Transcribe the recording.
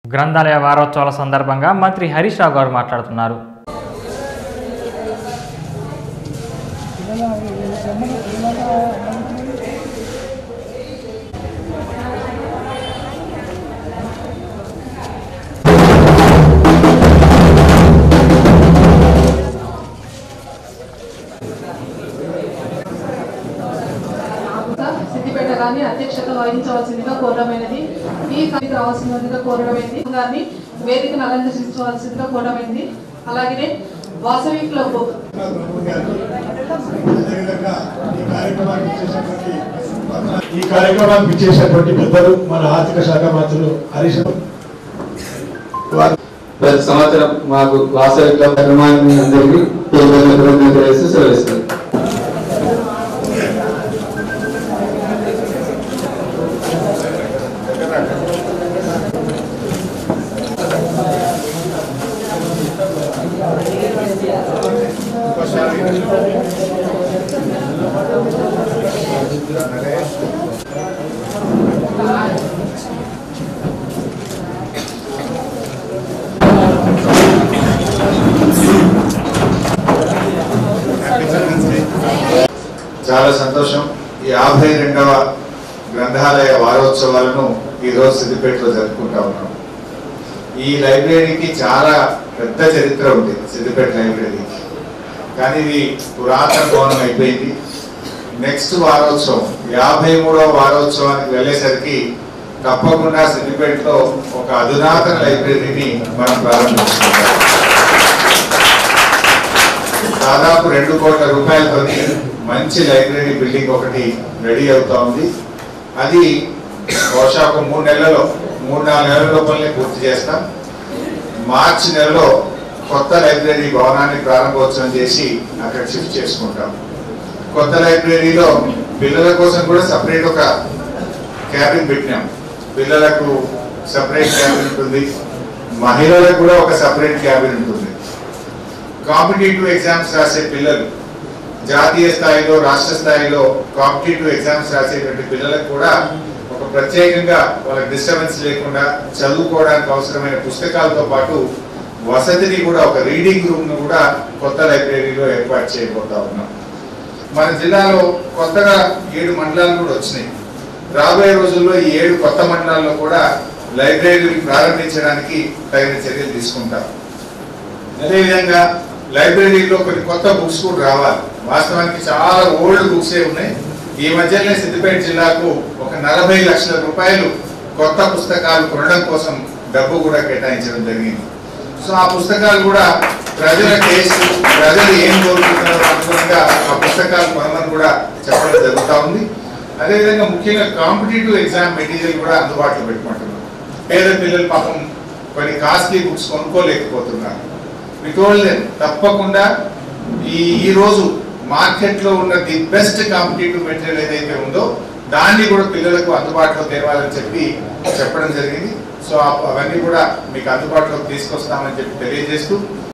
గ్రంథాలయ వారోత్సవాల సందర్భంగా మంత్రి హరీష్ రావు గారు మాట్లాడుతున్నారు సిద్దిపేట గారిని అధ్యక్షత వహించవలసిందిగా కోరడమైనది ఈ సభకి రావాల్సిందిగా కోరడమైంది గారిని వేదికను అలంకరించవలసిందిగా కోరడమైంది అలాగే వాసవి క్లబ్ అదేవిధంగా ఈ కార్యక్రమానికి ఇచ్చేసినటువంటి ఈ కార్యక్రమానికి ఇచ్చేసినటువంటి పెద్దలు మన ఆర్థిక శాఖ మంత్రులు హరీష్ వారు ప్రతి సంవత్సరం మాకు వాసవి క్లబ్ నిర్మాణాన్ని అందరికీ కృతజ్ఞతలు తెలియజేస్తూ సెలవిస్తారు చాలా సంతోషం ఈ యాభై రెండవ గ్రంథాలయ వారోత్సవాలను ఈరోజు సిద్దిపేటలో జరుపుకుంటా ఉన్నాం ఈ లైబ్రరీకి చాలా పెద్ద చరిత్ర ఉంది సిద్దిపేట లైబ్రరీకి కానీ ఇది పురాతన భవనం అయిపోయింది నెక్స్ట్ వారోత్సవం యాభై మూడవ వారోత్సవానికి వెళ్ళేసరికి తప్పకుండా సిద్దిపేటలో ఒక అధునాతన లైబ్రరీని మనం ప్రారంభించుకుంటాం దాదాపు రెండు కోట్ల రూపాయలతో మంచి లైబ్రరీ బిల్డింగ్ ఒకటి రెడీ అవుతా ఉంది అది బహుశా ఒక మూడు నెలలలో మూడు నాలుగు నెలల లోపలనే పూర్తి చేస్తాం మార్చి నెలలో కొత్త లైబ్రరీ భవనాన్ని ప్రారంభోత్సవం చేసి అక్కడ షిఫ్ట్ చేసుకుంటాం కొత్త లైబ్రరీలో పిల్లల కోసం కూడా సపరేట్ ఒక క్యాబిన్ పెట్టినాం పిల్లలకు సపరేట్ క్యాబిన్ ఉంటుంది మహిళలకు కూడా ఒక సపరేట్ క్యాబిన్ ఉంటుంది కాంపిటేటివ్ ఎగ్జామ్స్ రాసే పిల్లలు జాతీయ స్థాయిలో రాష్ట్ర స్థాయిలో కాంపిటేటివ్ ఎగ్జామ్స్ రాసేటువంటి పిల్లలకు కూడా ఒక ప్రత్యేకంగా వాళ్ళకి డిస్టర్బెన్స్ లేకుండా చదువుకోవడానికి అవసరమైన పుస్తకాలతో పాటు వసతిని కూడా ఒక రీడింగ్ రూమ్ ను కూడా కొత్త లైబ్రరీలో ఏర్పాటు చేయబోతా ఉన్నాం మన జిల్లాలో కొత్తగా ఏడు మండలాలు కూడా వచ్చినాయి రాబోయే రోజుల్లో ఈ ఏడు కొత్త మండలాల్లో కూడా లైబ్రరీలు ప్రారంభించడానికి తగిన చర్యలు తీసుకుంటాం అదేవిధంగా లైబ్రరీలో కొన్ని కొత్త బుక్స్ కూడా రావాలి వాస్తవానికి చాలా ఓల్డ్ బుక్స్ ఉన్నాయి ఈ మధ్యనే సిద్దిపేట జిల్లాకు ఒక నలభై లక్షల రూపాయలు కొత్త పుస్తకాలు కొనడం కోసం డబ్బు కూడా కేటాయించడం జరిగింది సో ఆ పుస్తకాలు కూడా ప్రజల టేస్ట్ ప్రజలు ఏం కోరుకుంటున్నారో అనుగుణంగా ఆ పుస్తకాలు కొనమని కూడా చెప్పడం జరుగుతూ ఉంది అదేవిధంగా ముఖ్యంగా కాంపిటేటివ్ ఎగ్జామ్ మెటీరియల్ కూడా అందుబాటులో పెట్టుకుంటున్నాం పేద పిల్లలు పాపం కొన్ని కాస్ట్లీ బుక్స్ కొనుక్కోలేకపోతున్నారు విటోల్డెన్ తప్పకుండా ఈ ఈ రోజు మార్కెట్ లో ఉన్న ది బెస్ట్ కాంపిటేటివ్ మెటీరియల్ ఏదైతే ఉందో దాన్ని కూడా పిల్లలకు అందుబాటులో తేవాలని చెప్పి చెప్పడం జరిగింది సో ఆ- అవన్నీ కూడా మీకు అందుబాటులోకి తీసుకొస్తామని చెప్పి తెలియజేస్తూ